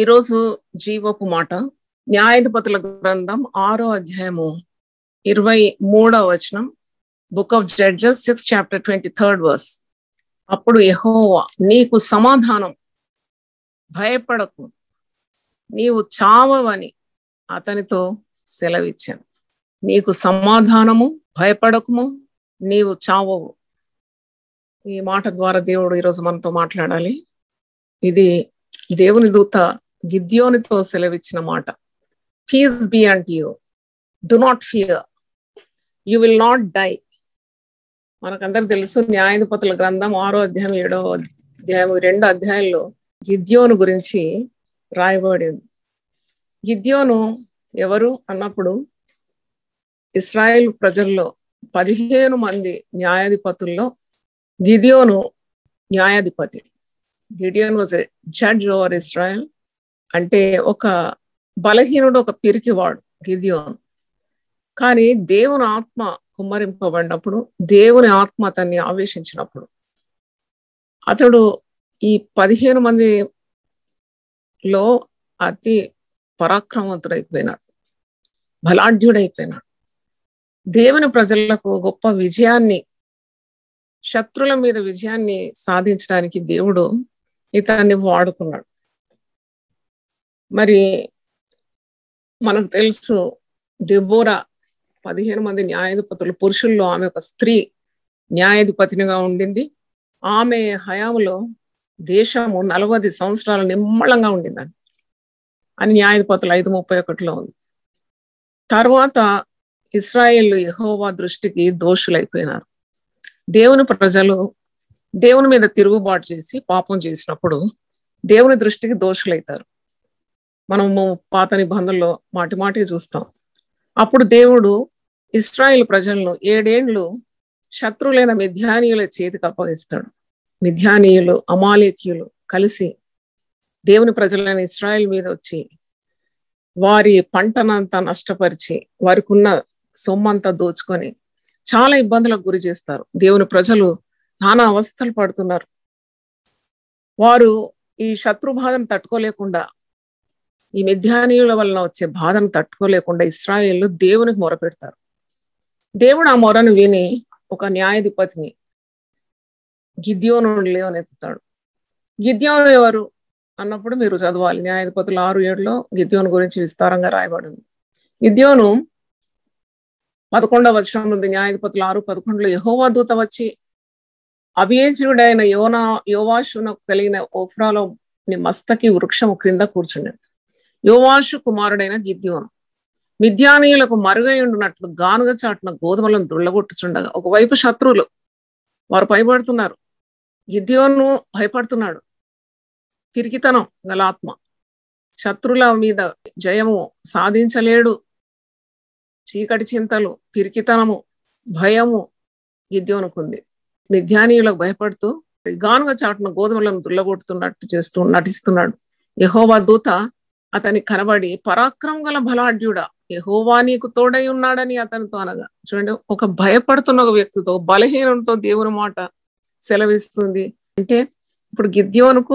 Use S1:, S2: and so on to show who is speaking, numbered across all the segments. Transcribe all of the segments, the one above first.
S1: ఈరోజు జీవపు మాట న్యాయాధిపతుల గ్రంథం ఆరో అధ్యాయము ఇరవై మూడవ వచనం book of judges six chapter twenty third verse అప్పుడు యెహోవా నీకు సమాధానం భయపడకు నీవు చావవని అతనితో సెలవిచ్చాను నీకు సమాధానము భయపడకుము నీవు చావవు ఈ మాట ద్వారా దేవుడు ఈరోజు మనతో మాట్లాడాలి ఇది దేవుని దూత గిద్యోనితో సెలవిచ్చిన మాట peace be unto you do not fear you will not die మనకందరికి తెలుసు న్యాయాధిపతుల గ్రంథం ఆరో అధ్యాయం ఏడో అధ్యాయం రెండు అధ్యాయంలో గిద్యోను గురించి రాయబడింది గిద్యోను ఎవరు అన్నప్పుడు ఇస్రాయేల్ ప్రజల్లో పదిహేను మంది న్యాయాధిపతుల్లో గిదియోను న్యాయాధిపతి Gideon was a judge over Israel అంటే ఒక బలహీనుడు ఒక పిరికివాడు గిదియోన్ కానీ దేవుని ఆత్మ కుమ్మరింపబడినప్పుడు దేవుని ఆత్మ అతన్ని ఆవేశించినప్పుడు అతడు ఈ పదిహేను మందిలో అతి పరాక్రమవంతుడైపోయినాడు బలాఢ్యుడైపోయినాడు దేవుని ప్రజలకు గొప్ప విజయాన్ని శత్రుల మీద విజయాన్ని సాధించడానికి దేవుడు ఇతన్ని వాడుకున్నాడు మరి మనకు తెలుసు దెబోరా పదిహేను మంది న్యాయాధిపతులు పురుషుల్లో ఆమె ఒక స్త్రీ న్యాయాధిపతినిగా ఉండింది ఆమె హయాంలో దేశము నలభై సంవత్సరాలు నిమ్మళంగా ఉండిందండి అని న్యాయాధిపతులు ఐదు ముప్పై ఒకటిలో ఉంది తర్వాత ఇస్రాయేల్ యహోవా దృష్టికి దోషులైపోయినారు దేవుని ప్రజలు దేవుని మీద తిరుగుబాటు చేసి పాపం చేసినప్పుడు దేవుని దృష్టికి దోషులైతారు మనము పాత నిబంధనలో మాటి మాటి చూస్తాం అప్పుడు దేవుడు ఇస్రాయేల్ ప్రజలను ఏడేండ్లు శత్రులైన మిథ్యానీయుల చేతికి అప్పగిస్తాడు మిథ్యానీయులు అమాలేకీయులు కలిసి దేవుని ప్రజలైన ఇస్రాయేల్ మీద వచ్చి వారి పంటనంతా నష్టపరిచి వారికి ఉన్న సొమ్మంతా దోచుకొని చాలా ఇబ్బందులకు గురి చేస్తారు దేవుని ప్రజలు నానా అవస్థలు పడుతున్నారు వారు ఈ శత్రు బాధను తట్టుకోలేకుండా ఈ మిథ్యానీయుల వలన వచ్చే బాధను తట్టుకోలేకుండా ఇస్రాయేళ్లు దేవునికి మొరపెడతారు దేవుడు ఆ మొరను విని ఒక న్యాయాధిపతిని గిద్యోను లేవనెత్తుతాడు గిద్యోను ఎవరు అన్నప్పుడు మీరు చదవాలి న్యాయాధిపతులు ఆరు ఏడులో గిద్యోను గురించి విస్తారంగా రాయబడింది గిద్యోను పదకొండవ వచనం నుండి న్యాయాధిపతులు ఆరు పదకొండులో యహోవా దూత వచ్చి అభియేజుడైన యోనా యోవాషునకు కలిగిన ఓఫ్రాలో మస్తకి వృక్షము క్రింద కూర్చుండే యోవాషు కుమారుడైన గిద్యోను మిథ్యానీయులకు మరుగై ఉండునట్లు గానుగ చాటున గోధుమలను దుళ్ళగొట్టుచుండగా ఒకవైపు శత్రువులు వారు భయపడుతున్నారు గిద్యోను భయపడుతున్నాడు పిరికితనం గల ఆత్మ శత్రుల మీద జయము సాధించలేడు చీకటి చింతలు పిరికితనము భయము గిద్యోనుకుంది మిథ్యానీయులకు భయపడుతూ గానుగ చాటున గోధుమలను దుల్లగొడుతున్నట్టు చేస్తూ నటిస్తున్నాడు యహోవా దూత అతని కనబడి పరాక్రమం గల బలాఢ్యుడా యహోవా నీకు తోడై ఉన్నాడని అతనితో అనగా చూడండి ఒక భయపడుతున్న ఒక వ్యక్తితో బలహీనంతో దేవుని మాట సెలవిస్తుంది అంటే ఇప్పుడు గిద్యోనుకు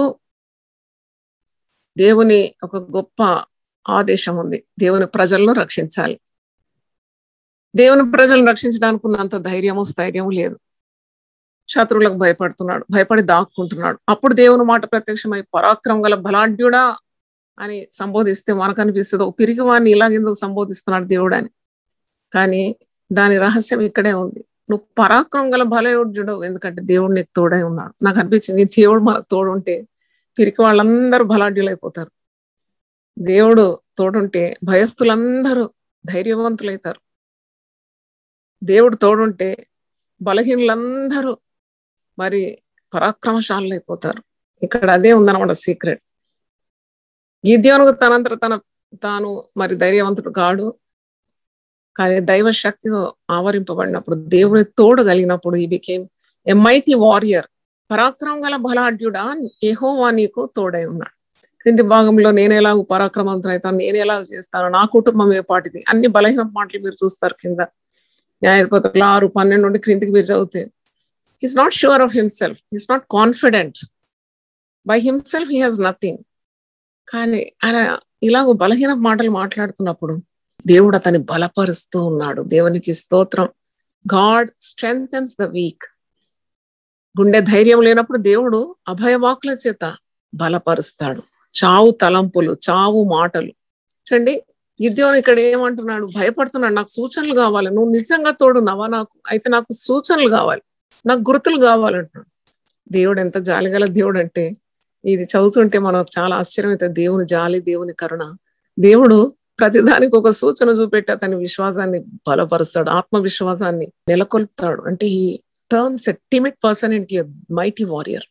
S1: దేవుని ఒక గొప్ప ఆదేశం ఉంది దేవుని ప్రజలను రక్షించాలి దేవుని ప్రజలను రక్షించడానికి ఉన్నంత ధైర్యము స్థైర్యము లేదు శత్రువులకు భయపడుతున్నాడు భయపడి దాక్కుంటున్నాడు అప్పుడు దేవుని మాట ప్రత్యక్షమై పరాక్రమం గల బలాఢ్యుడా అని సంబోధిస్తే మనకు అనిపిస్తుంది ఒక పిరిగి వాడిని ఇలాగెందుకు సంబోధిస్తున్నాడు దేవుడు అని కానీ దాని రహస్యం ఇక్కడే ఉంది నువ్వు పరాక్రమం గల బలయోడ్యుడవు ఎందుకంటే దేవుడు నీకు తోడై ఉన్నాడు నాకు అనిపించింది దేవుడు మనకు తోడుంటే పిరికి వాళ్ళందరూ బలాఢ్యులు అయిపోతారు దేవుడు తోడుంటే భయస్థులందరూ ధైర్యవంతులైతారు దేవుడు తోడుంటే బలహీనులందరూ మరి పరాక్రమశాలు అయిపోతారు ఇక్కడ అదే ఉందన్నమాట సీక్రెట్ గిద్యోనుకు తనంతట తన తాను మరి ధైర్యవంతుడు కాడు కానీ దైవ శక్తితో ఆవరింపబడినప్పుడు దేవుని తోడు కలిగినప్పుడు he became a mighty warrior పరాక్రమం గల బలాఢ్యుడా ఏహోవా నీకు తోడై ఉన్నాడు క్రింది భాగంలో నేను ఎలాగ పరాక్రమంతో అవుతాను నేను ఎలాగ చేస్తాను నా కుటుంబం ఏ పాటిది అన్ని బలహీన మాటలు మీరు చూస్తారు కింద న్యాయపత్రులు ఆరు పన్నెండు నుండి క్రిందికి మీరు చదివితే he's not sure of himself he's not confident by himself he has nothing కానీ ఆయన ఇలాగ బలహీన మాటలు మాట్లాడుతున్నప్పుడు దేవుడు అతన్ని బలపరుస్తూ ఉన్నాడు దేవునికి స్తోత్రం గాడ్ స్ట్రెంగ్స్ ద వీక్ గుండె ధైర్యం లేనప్పుడు దేవుడు అభయవాకుల చేత బలపరుస్తాడు చావు తలంపులు చావు మాటలు చూడండి గిద్యోని ఇక్కడ ఏమంటున్నాడు భయపడుతున్నాడు నాకు సూచనలు కావాలి నువ్వు నిజంగా తోడున్నావా నాకు అయితే నాకు సూచనలు కావాలి నాకు గుర్తులు కావాలంటున్నాడు దేవుడు ఎంత జాలిగల దేవుడు అంటే ఇది చదువుతుంటే మనకు చాలా ఆశ్చర్యం అవుతుంది దేవుని జాలి దేవుని కరుణ దేవుడు ప్రతిదానికి ఒక సూచన చూపెట్టి అతని విశ్వాసాన్ని బలపరుస్తాడు ఆత్మవిశ్వాసాన్ని నెలకొల్పుతాడు అంటే ఈ turns a timid person in mighty warrior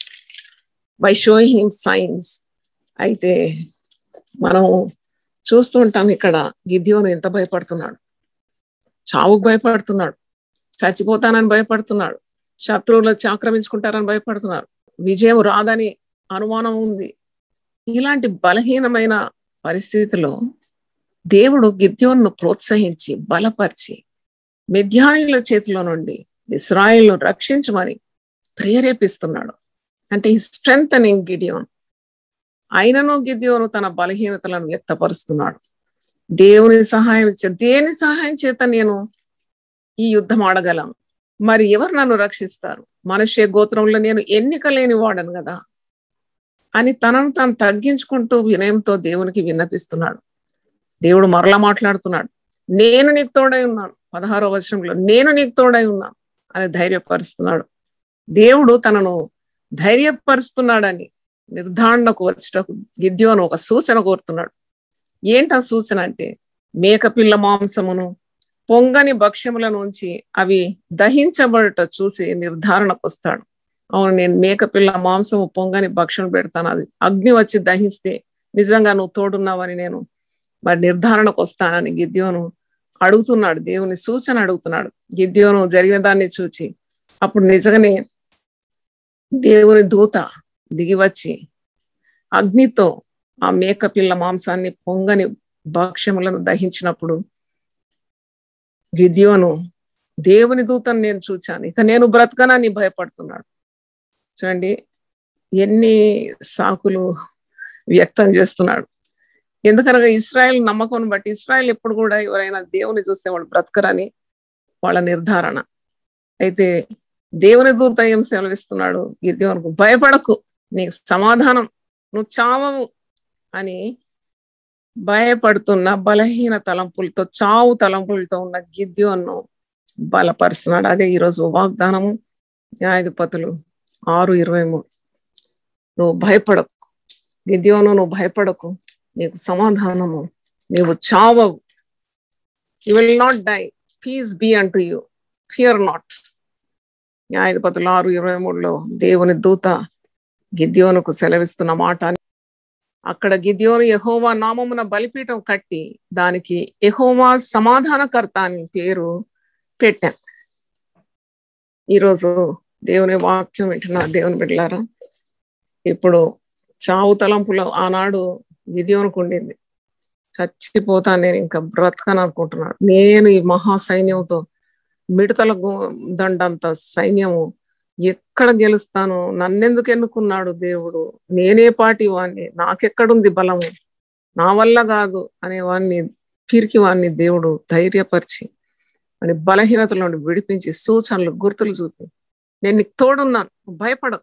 S1: by showing him signs అయితే మనం చూస్తూ ఉంటాం ఇక్కడ గిద్యోను ఎంత భయపడుతున్నాడు చావుకు భయపడుతున్నాడు చచ్చిపోతానని భయపడుతున్నాడు శత్రువులు వచ్చి ఆక్రమించుకుంటారని భయపడుతున్నాడు విజయం రాదని అనుమానం ఉంది ఇలాంటి బలహీనమైన పరిస్థితిలో దేవుడు గిద్యోన్ను ప్రోత్సహించి బలపరిచి మిథ్యానుల చేతిలో నుండి ఇస్రాయిల్ను రక్షించమని ప్రేరేపిస్తున్నాడు అంటే ఈ స్ట్రెంగ్ ఇన్ గిడియోన్ అయినను గిద్యోను తన బలహీనతలను వ్యక్తపరుస్తున్నాడు దేవుని సహాయం చే దేని సహాయం చేత నేను ఈ యుద్ధం ఆడగలను మరి ఎవరు నన్ను రక్షిస్తారు మనుష్య గోత్రంలో నేను ఎన్నిక లేని వాడను కదా అని తనను తాను తగ్గించుకుంటూ వినయంతో దేవునికి విన్నపిస్తున్నాడు దేవుడు మరలా మాట్లాడుతున్నాడు నేను నీకు తోడై ఉన్నాను పదహారో వర్షంలో నేను నీకు తోడై ఉన్నాను అని ధైర్యపరుస్తున్నాడు దేవుడు తనను ధైర్యపరుస్తున్నాడని నిర్ధారణకు వచ్చటకు గిద్యోను ఒక సూచన కోరుతున్నాడు ఏంటి ఆ సూచన అంటే మేకపిల్ల మాంసమును పొంగని భక్ష్యముల నుంచి అవి దహించబడట చూసి నిర్ధారణకు వస్తాడు అవును నేను మేకపిల్ల మాంసము పొంగని భక్షణ పెడతాను అది అగ్ని వచ్చి దహిస్తే నిజంగా నువ్వు తోడున్నావని నేను మరి నిర్ధారణకు వస్తానని గిద్యోను అడుగుతున్నాడు దేవుని సూచన అడుగుతున్నాడు గిద్యోను జరిగిన దాన్ని చూచి అప్పుడు నిజంగానే దేవుని దూత దిగివచ్చి అగ్నితో ఆ మేకపిల్ల మాంసాన్ని పొంగని భక్ష్యములను దహించినప్పుడు గిద్యోను దేవుని దూతను నేను చూచాను ఇక నేను బ్రతకనని భయపడుతున్నాడు చూడండి ఎన్ని సాకులు వ్యక్తం చేస్తున్నాడు ఎందుకనగా ఇస్రాయల్ నమ్మకం బట్టి ఇస్రాయల్ ఎప్పుడు కూడా ఎవరైనా దేవుని చూస్తే వాళ్ళు బ్రతకరని వాళ్ళ నిర్ధారణ అయితే దేవుని దూత ఏం సెలవిస్తున్నాడు గిద్యోనుకు భయపడకు నీకు సమాధానం నువ్వు చావవు అని భయపడుతున్న బలహీన తలంపులతో చావు తలంపులతో ఉన్న గిద్యోన్ను బలపరుస్తున్నాడు అదే ఈరోజు వాగ్దానము న్యాయాధిపతులు ఆరు ఇరవై మూడు నువ్వు భయపడకు గిద్యోను నువ్వు భయపడకు నీకు సమాధానము నీవు చావవు you will not die peace be అంటూ యూ ఫియర్ నాట్ న్యాయాధిపతులు ఆరు ఇరవై మూడులో దేవుని దూత గిద్యోనుకు సెలవిస్తున్న మాట అక్కడ గిద్యోను యహోవా నామమున బలిపీఠం కట్టి దానికి యహోవా సమాధానకర్త అని పేరు పెట్టాను ఈరోజు దేవుని వాక్యం వింటున్నా దేవుని బిడ్డలారా ఇప్పుడు చావు తలంపులో ఆనాడు గిద్యోనుకు ఉండింది చచ్చిపోతాను నేను ఇంకా బ్రతకను అనుకుంటున్నాడు నేను ఈ మహా సైన్యంతో మిడతల దండంత సైన్యము ఎక్కడ గెలుస్తాను నన్నెందుకు ఎన్నుకున్నాడు దేవుడు నేనే పాటి వాణ్ణి నాకెక్కడుంది బలము నా వల్ల కాదు అనే వాణ్ణి పిరికి వాణ్ణి దేవుడు ధైర్యపరిచి అని బలహీనతల నుండి విడిపించి సూచనలు గుర్తులు చూపి నేను నీకు తోడున్నాను భయపడకు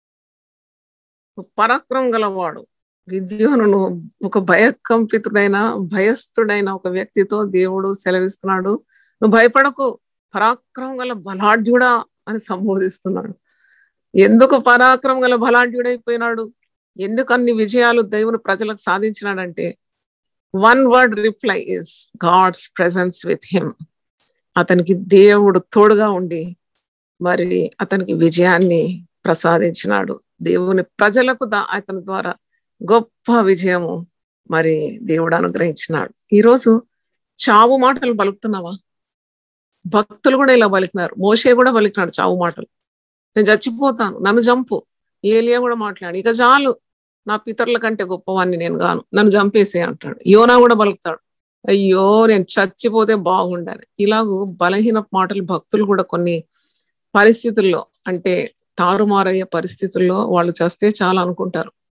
S1: పరాక్రమం గలవాడు విద్యోను ఒక భయకంపితుడైన భయస్థుడైన ఒక వ్యక్తితో దేవుడు సెలవిస్తున్నాడు నువ్వు భయపడకు పరాక్రమం గల బలాఢ్యుడా అని సంబోధిస్తున్నాడు ఎందుకు పరాక్రమం గల బలాఢ్యుడైపోయినాడు ఎందుకు అన్ని విజయాలు దేవుని ప్రజలకు సాధించినాడంటే one word reply is God's presence with him అతనికి దేవుడు తోడుగా ఉండి మరి అతనికి విజయాన్ని ప్రసాదించినాడు దేవుని ప్రజలకు దా అతని ద్వారా గొప్ప విజయము మరి దేవుడు అనుగ్రహించినాడు ఈరోజు చావు మాటలు పలుకుతున్నావా భక్తులు కూడా ఇలా పలికినారు మోసే కూడా పలికినాడు చావు మాటలు నేను చచ్చిపోతాను నన్ను చంపు ఏలియా కూడా మాట్లాడు ఇక చాలు నా పితరుల కంటే గొప్పవాన్ని నేను గాను నన్ను చంపేసే అంటాడు యోనా కూడా పలుకుతాడు అయ్యో నేను చచ్చిపోతే బాగుండని ఇలాగూ బలహీన మాటలు భక్తులు కూడా కొన్ని పరిస్థితుల్లో అంటే తారుమారయ్యే పరిస్థితుల్లో వాళ్ళు చేస్తే చాలా అనుకుంటారు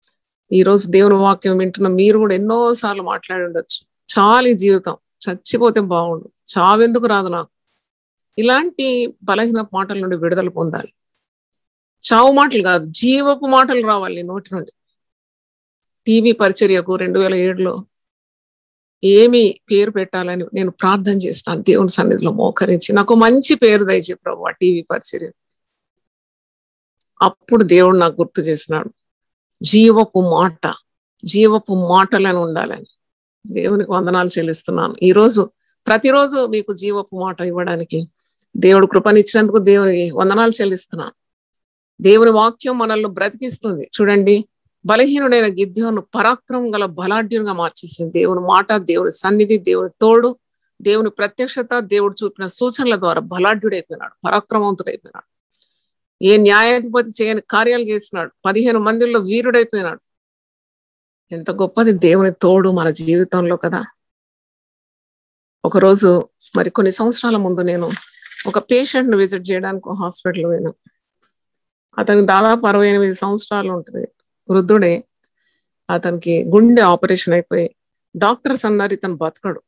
S1: ఈ రోజు దేవుని వాక్యం వింటున్న మీరు కూడా ఎన్నో సార్లు మాట్లాడి ఉండొచ్చు చాలు ఈ జీవితం చచ్చిపోతే బాగుండు చావెందుకు రాదు నాకు ఇలాంటి బలహీన మాటల నుండి విడుదల పొందాలి చావు మాటలు కాదు జీవపు మాటలు రావాలి నోటి నుండి టీవీ పరిచర్యకు రెండు వేల ఏడులో ఏమి పేరు పెట్టాలని నేను ప్రార్థన చేసిన దేవుని సన్నిధిలో మోకరించి నాకు మంచి పేరు దయచే ప్రభు ఆ టీవీ పరిచర్య అప్పుడు దేవుడు నాకు గుర్తు చేసినాడు జీవపు మాట జీవపు మాటలను ఉండాలని దేవునికి వందనాలు చెల్లిస్తున్నాను ఈరోజు ప్రతిరోజు మీకు జీవపు మాట ఇవ్వడానికి దేవుడు కృపనిచ్చినందుకు దేవునికి వందనాలు చెల్లిస్తున్నాను దేవుని వాక్యం మనల్ని బ్రతికిస్తుంది చూడండి బలహీనుడైన గిద్యోను పరాక్రమం గల బలాఢ్యునిగా మార్చేసింది దేవుని మాట దేవుని సన్నిధి దేవుని తోడు దేవుని ప్రత్యక్షత దేవుడు చూపిన సూచనల ద్వారా బలాఢ్యుడైపోయినాడు పరాక్రమవంతుడైపోయినాడు ఏ న్యాయాధిపతి చేయని కార్యాలు చేసినాడు పదిహేను మందిలో వీరుడైపోయినాడు ఎంత గొప్పది దేవుని తోడు మన జీవితంలో కదా ఒకరోజు మరి కొన్ని సంవత్సరాల ముందు నేను ఒక పేషెంట్ ను విజిట్ చేయడానికి హాస్పిటల్ పోయినా అతనికి దాదాపు అరవై ఎనిమిది సంవత్సరాలు ఉంటుంది వృద్ధుడే అతనికి గుండె ఆపరేషన్ అయిపోయి డాక్టర్స్ అన్నారు ఇతను బతకడు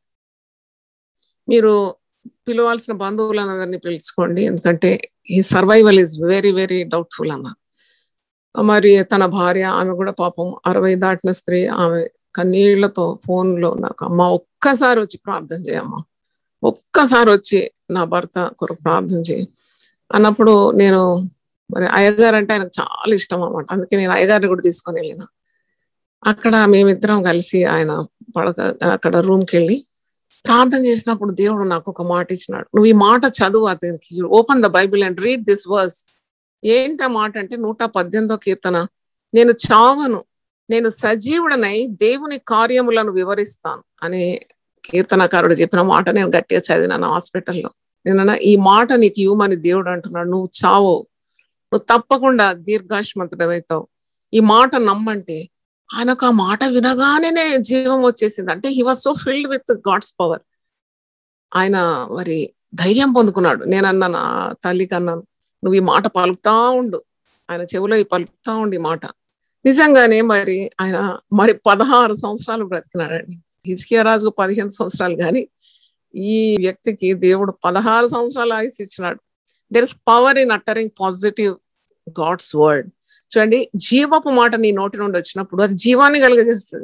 S1: మీరు పిలవాల్సిన బంధువులందరినీ పిలుచుకోండి ఎందుకంటే ఈ survival is very very doubtful అన్న మరి తన భార్య ఆమె కూడా పాపం అరవై దాటిన స్త్రీ ఆమె కన్నీళ్లతో ఫోన్లో నాకు అమ్మ ఒక్కసారి వచ్చి ప్రార్థన చేయమ్మా ఒక్కసారి వచ్చి నా భర్త కొరకు ప్రార్థన చేయి అన్నప్పుడు నేను మరి అయ్యగారు అంటే ఆయనకు చాలా ఇష్టం అన్నమాట అందుకే నేను అయ్యగారిని కూడా తీసుకొని వెళ్ళిన అక్కడ మేమిద్దరం కలిసి ఆయన పడక అక్కడ రూమ్కి వెళ్ళి ప్రార్థన చేసినప్పుడు దేవుడు నాకు ఒక మాట ఇచ్చినాడు నువ్వు ఈ మాట చదువు అతనికి open the Bible and read this verse ఏంటి ఆ మాట అంటే నూట పద్దెనిమిదో కీర్తన నేను చావను నేను సజీవుడనై దేవుని కార్యములను వివరిస్తాను అనే కీర్తనకారుడు చెప్పిన మాట నేను గట్టిగా చదివినాను హాస్పిటల్లో నేను ఈ మాట నీకు ఇవ్వమని దేవుడు అంటున్నాడు నువ్వు చావు నువ్వు తప్పకుండా దీర్ఘాశ్మంతుడవుతావు ఈ మాట నమ్మంటే ఆయనకు ఆ మాట వినగానే జీవం వచ్చేసింది అంటే he was so filled with God's power ఆయన మరి ధైర్యం పొందుకున్నాడు నేను అన్నాను ఆ తల్లికి అన్నాను నువ్వు ఈ మాట పలుకుతా ఉండు ఆయన చెవిలో ఈ పలుకుతా ఉండి ఈ మాట నిజంగానే మరి ఆయన మరి పదహారు సంవత్సరాలు బ్రతికినాడండి హిజ్కియా రాజుకు పదిహేను సంవత్సరాలు కానీ ఈ వ్యక్తికి దేవుడు పదహారు సంవత్సరాలు ఆయుస్ ఇచ్చినాడు there is power in uttering positive God's word చూడండి జీవపు మాట నీ నోటి నుండి వచ్చినప్పుడు అది జీవాన్ని కలుగజేస్తుంది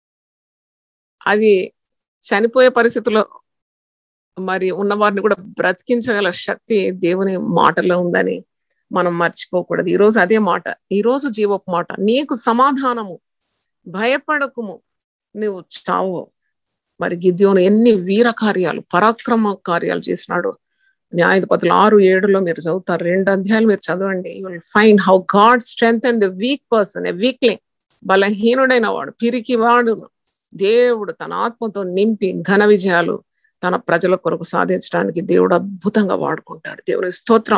S1: అది చనిపోయే పరిస్థితుల్లో మరి ఉన్నవారిని కూడా బ్రతికించగల శక్తి దేవుని మాటలో ఉందని మనం మర్చిపోకూడదు ఈరోజు అదే మాట ఈరోజు జీవపు మాట నీకు సమాధానము భయపడకుము నువ్వు చావు మరి గిద్యోను ఎన్ని వీర కార్యాలు పరాక్రమ కార్యాలు చేసినాడు న్యాయాధిపతులు ఆరు ఏడులో మీరు చదువుతారు రెండు అధ్యాయులు మీరు చదవండి you will find how God strength and weak person a weakling బలహీనుడైన వాడు పిరికి వాడు దేవుడు తన ఆత్మతో నింపి ఘన విజయాలు తన ప్రజల కొరకు సాధించడానికి దేవుడు అద్భుతంగా వాడుకుంటాడు దేవుని స్తోత్రం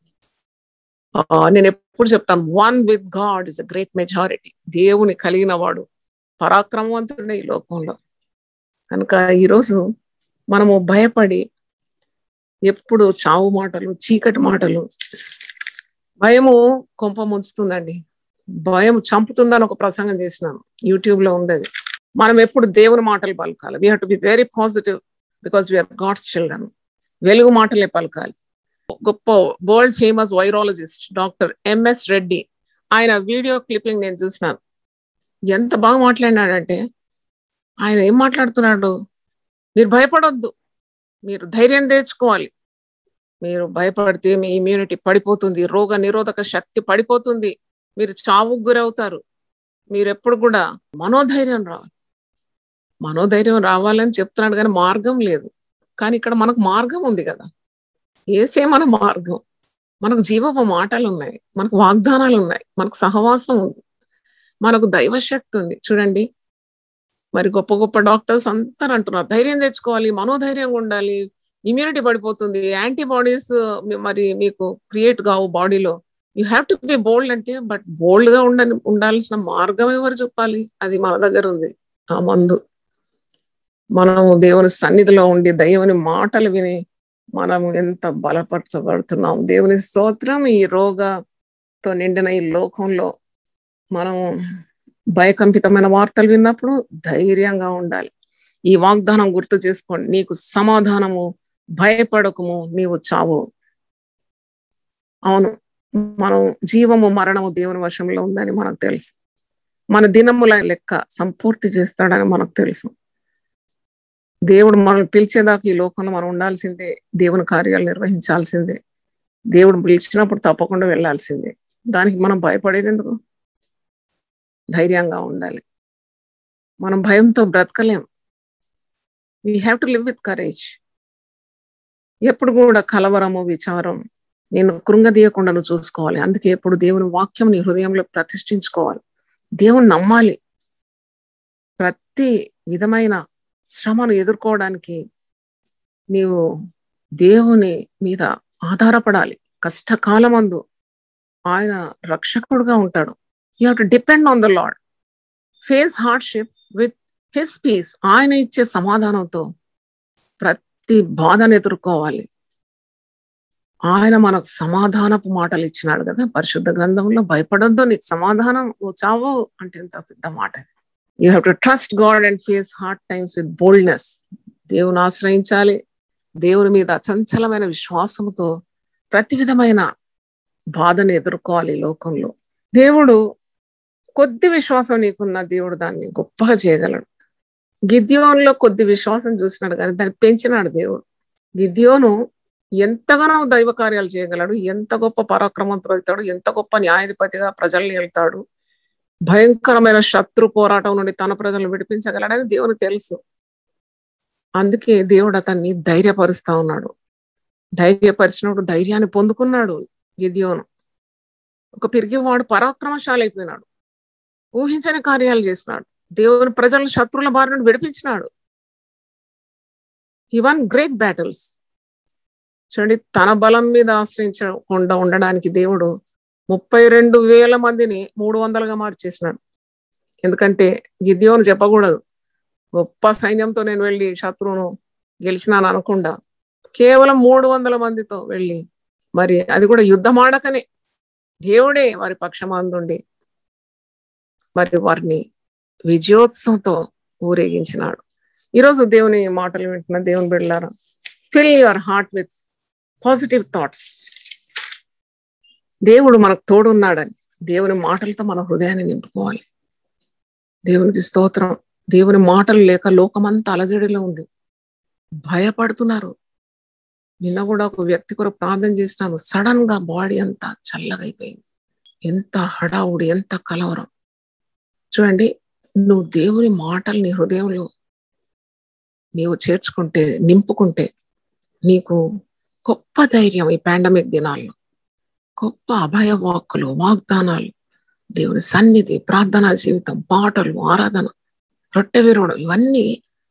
S1: నేను ఎప్పుడు చెప్తాను one with God is a great majority దేవుని కలిగిన వాడు పరాక్రమవంతుడే ఈ లోకంలో కనుక ఈరోజు మనము భయపడి ఎప్పుడు చావు మాటలు చీకటి మాటలు భయము కొంప ముంచుతుందండి భయం చంపుతుందని ఒక ప్రసంగం చేసినాను యూట్యూబ్ లో ఉంది అది మనం ఎప్పుడు దేవుని మాటలు పలకాలి we have to be very positive because we are God's children వెలుగు మాటలే పలకాలి గొప్ప world famous virologist doctor MS Reddy ఆయన వీడియో క్లిప్పింగ్ నేను చూసినాను ఎంత బాగా మాట్లాడినాడంటే ఆయన ఏం మాట్లాడుతున్నాడు మీరు భయపడొద్దు మీరు ధైర్యం తెచ్చుకోవాలి మీరు భయపడితే మీ ఇమ్యూనిటీ పడిపోతుంది రోగ నిరోధక శక్తి పడిపోతుంది మీరు చావుకు గురవుతారు మీరు ఎప్పుడు కూడా మనోధైర్యం రావాలి మనోధైర్యం రావాలని చెప్తున్నాడు కానీ మార్గం లేదు కానీ ఇక్కడ మనకు మార్గం ఉంది కదా ఏసే మన మార్గం మనకు జీవపు మాటలు ఉన్నాయి మనకు వాగ్దానాలు ఉన్నాయి మనకు సహవాసం ఉంది మనకు దైవశక్తి ఉంది చూడండి మరి గొప్ప గొప్ప డాక్టర్స్ అందరూ అంటున్నారు ధైర్యం తెచ్చుకోవాలి మనోధైర్యంగా ఉండాలి ఇమ్యూనిటీ పడిపోతుంది యాంటీబాడీస్ మరి మీకు క్రియేట్ కావు బాడీలో you have to be bold అంటే బట్ బోల్డ్ గా ఉండ ఉండాల్సిన మార్గం ఎవరు చెప్పాలి అది మన దగ్గర ఉంది ఆ మందు మనం దేవుని సన్నిధిలో ఉండి దేవుని మాటలు విని మనం ఎంత బలపరచబడుతున్నాం దేవుని స్తోత్రం ఈ రోగతో నిండిన ఈ లోకంలో మనం భయకంపితమైన వార్తలు విన్నప్పుడు ధైర్యంగా ఉండాలి ఈ వాగ్దానం గుర్తు చేసుకోండి నీకు సమాధానము భయపడకము నీవు చావు అవును మనం జీవము మరణము దేవుని వశంలో ఉందని మనకు తెలుసు మన దినముల లెక్క సంపూర్తి చేస్తాడని మనకు తెలుసు దేవుడు మనల్ని పిలిచేదాకా ఈ లోకంలో మనం ఉండాల్సిందే దేవుని కార్యాలు నిర్వహించాల్సిందే దేవుడు పిలిచినప్పుడు తప్పకుండా వెళ్ళాల్సిందే దానికి మనం భయపడేది ఎందుకు ధైర్యంగా ఉండాలి మనం భయంతో బ్రతకలేం we have to live with courage ఎప్పుడు కూడా కలవరము విచారం నేను కృంగదీయకుండా నువ్వు చూసుకోవాలి అందుకే ఎప్పుడు దేవుని వాక్యం నీ హృదయంలో ప్రతిష్ఠించుకోవాలి దేవుని నమ్మాలి ప్రతి విధమైన శ్రమను ఎదుర్కోవడానికి నీవు దేవుని మీద ఆధారపడాలి కష్టకాలమందు ఆయన రక్షకుడుగా ఉంటాడు you have to depend on the lord face hardship with his peace ఆయన ఇచ్చే సమాధానంతో ప్రతి బాధను ఎదుర్కోవాలి ఆయన మనకు సమాధానపు మాటలు ఇచ్చినాడు కదా పరిశుద్ధ గ్రంథంలో భయపడొద్దు నీకు సమాధానం నువ్వు చావు అంటే ఎంత పెద్ద మాట you have to trust God and face hard times with boldness దేవుని ఆశ్రయించాలి దేవుని మీద అచంచలమైన విశ్వాసంతో ప్రతి విధమైన బాధను ఎదుర్కోవాలి ఈ లోకంలో దేవుడు కొద్ది విశ్వాసం నీకున్న దేవుడు దాన్ని గొప్పగా చేయగలడు గిద్యోన్లో కొద్ది విశ్వాసం చూసినాడు కానీ దాన్ని పెంచినాడు దేవుడు గిద్యోను ఎంతగానో దైవ కార్యాలు చేయగలడు ఎంత గొప్ప పరాక్రమంతో అవుతాడు ఎంత గొప్ప న్యాయాధిపతిగా ప్రజల్ని వెళ్తాడు భయంకరమైన శత్రు పోరాటం నుండి తన ప్రజలను విడిపించగలడని దేవునికి తెలుసు అందుకే దేవుడు అతన్ని ధైర్యపరుస్తా ఉన్నాడు ధైర్యపరిచినప్పుడు ధైర్యాన్ని పొందుకున్నాడు గిద్యోను ఒక పిరిగివాడు పరాక్రమశాలి అయిపోయినాడు ఊహించని కార్యాలు చేసినాడు దేవుని ప్రజల శత్రువుల బారి నుండి విడిపించినాడు ఈ వన్ గ్రేట్ బ్యాటిల్స్ చూడండి తన బలం మీద ఆశ్రయించకుండా ఉండడానికి దేవుడు ముప్పై రెండు వేల మందిని మూడు వందలుగా మార్చేసినాడు ఎందుకంటే గిద్యోను చెప్పకూడదు గొప్ప సైన్యంతో నేను వెళ్ళి శత్రువును గెలిచినాను అనకుండా కేవలం మూడు వందల మందితో వెళ్ళి మరి అది కూడా యుద్ధమాడకనే దేవుడే వారి పక్షమందుండి మరి వారిని విజయోత్సవంతో ఊరేగించినాడు ఈరోజు దేవుని మాటలు వింటున్న దేవుని బిడ్డలారా fill your heart with positive thoughts దేవుడు మనకు తోడున్నాడని దేవుని మాటలతో మన హృదయాన్ని నింపుకోవాలి దేవునికి స్తోత్రం దేవుని మాటలు లేక లోకమంతా అలజడిలో ఉంది భయపడుతున్నారు నిన్న కూడా ఒక వ్యక్తి కొరకు ప్రార్థన చేసినాను సడన్ గా బాడీ అంతా చల్లగా అయిపోయింది ఎంత హడావుడి ఎంత కలవరం చూడండి నువ్వు దేవుని మాటలు నీ హృదయంలో నీవు చేర్చుకుంటే నింపుకుంటే నీకు గొప్ప ధైర్యం ఈ పాండమిక్ దినాల్లో గొప్ప అభయ వాక్కులు వాగ్దానాలు దేవుని సన్నిధి ప్రార్థనా జీవితం పాటలు ఆరాధన రొట్టె విరోణం ఇవన్నీ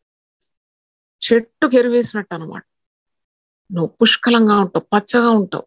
S1: చెట్టు కెరివేసినట్టు అనమాట నువ్వు పుష్కలంగా ఉంటావు పచ్చగా ఉంటావు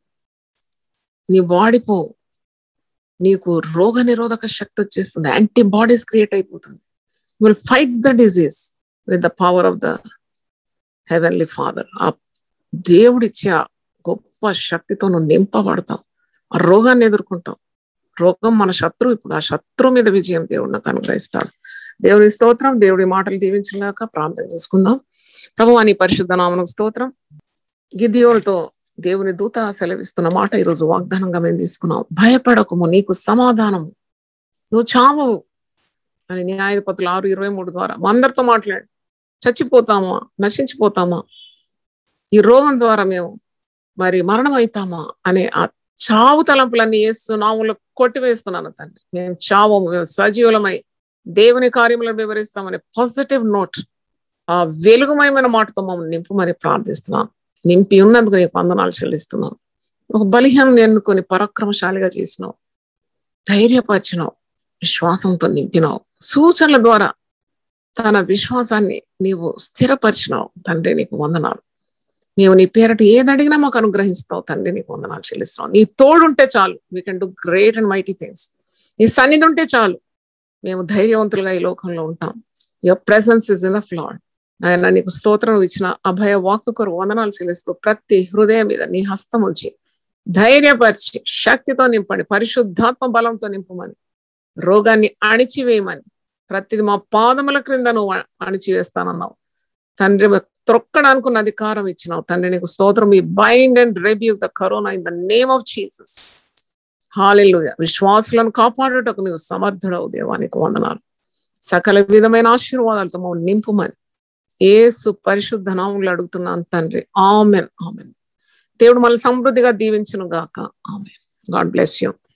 S1: నీ వాడిపో నీకు రోగ నిరోధక శక్తి వచ్చేస్తుంది యాంటీబాడీస్ క్రియేట్ అయిపోతుంది will fight the disease with the power of the heavenly father ఆ దేవుడిచ్చే ఆ గొప్ప శక్తితో నువ్వు నింపబడతావు ఆ రోగాన్ని ఎదుర్కొంటావు రోగం మన శత్రువు ఇప్పుడు ఆ శత్రువు మీద విజయం దేవుడు నాకు అనుగ్రహిస్తాడు దేవుని స్తోత్రం దేవుడి మాటలు దీవించలేక ప్రార్థన చేసుకుందాం ప్రభు అని పరిశుద్ధ నామను స్తోత్రం గిద్యోనితో దేవుని దూత సెలవిస్తున్న మాట ఈరోజు వాగ్దానంగా మేము తీసుకున్నాం భయపడకము నీకు సమాధానము నువ్వు చావవు అని న్యాయాధిపతులు ఆరు ఇరవై మూడు ద్వారా మా అందరితో మాట్లాడు చచ్చిపోతామా నశించిపోతామా ఈ రోగం ద్వారా మేము మరి మరణం అవుతామా అనే ఆ చావు తలంపులన్నీ వేస్తూ నాములు కొట్టివేస్తున్నాను తండ్రి మేము చావము మేము సజీవులమై దేవుని కార్యములను వివరిస్తామనే పాజిటివ్ నోట్ ఆ వెలుగుమయమైన మాటతో మమ్మల్ని నింపు మరి ప్రార్థిస్తున్నాను నింపి ఉన్నందుకు నీకు వందనాలు చెల్లిస్తున్నాను ఒక బలిహీనం ఎన్నుకొని పరాక్రమశాలిగా చేసినావు ధైర్యపరిచినావు విశ్వాసంతో నింపినావు సూచనల ద్వారా తన విశ్వాసాన్ని నీవు స్థిరపరిచినావు తండ్రి నీకు వందనాలు నీవు నీ పేరట ఏది అడిగినా మాకు అనుగ్రహిస్తావు తండ్రి నీకు వందనాలు చెల్లిస్తున్నావు నీ తోడుంటే చాలు we can do great and mighty things నీ సన్నిధి ఉంటే చాలు మేము ధైర్యవంతులుగా ఈ లోకంలో ఉంటాం your presence is in the flood ఆయన నీకు స్తోత్రం ఇచ్చిన అభయ వాక్కు కొరకు వందనాలు చెల్లిస్తూ ప్రతి హృదయం మీద నీ హస్తం ఉంచి ధైర్యపరిచి శక్తితో నింపండి పరిశుద్ధాత్మ బలంతో నింపమని రోగాన్ని అణిచివేయమని ప్రతిది మా పాదముల క్రింద నువ్వు అణిచివేస్తానన్నావు తండ్రి త్రొక్కడానికి ఉన్న అధికారం ఇచ్చినావు తండ్రి నీకు స్తోత్రం ఈ bind and rebuke the corona in the name of Jesus హాలెల్లు విశ్వాసులను కాపాడుటకు నీవు సమర్థుడవు దేవానికి వందనాలు సకల విధమైన ఆశీర్వాదాలతో మమ్మల్ని నింపుమని ఏసు పరిశుద్ధ నామంలో అడుగుతున్నాను తండ్రి ఆమెన్ ఆమెన్ దేవుడు మళ్ళీ సమృద్ధిగా దీవించును గాక ఆమెన్ గాడ్ బ్లెస్ యూ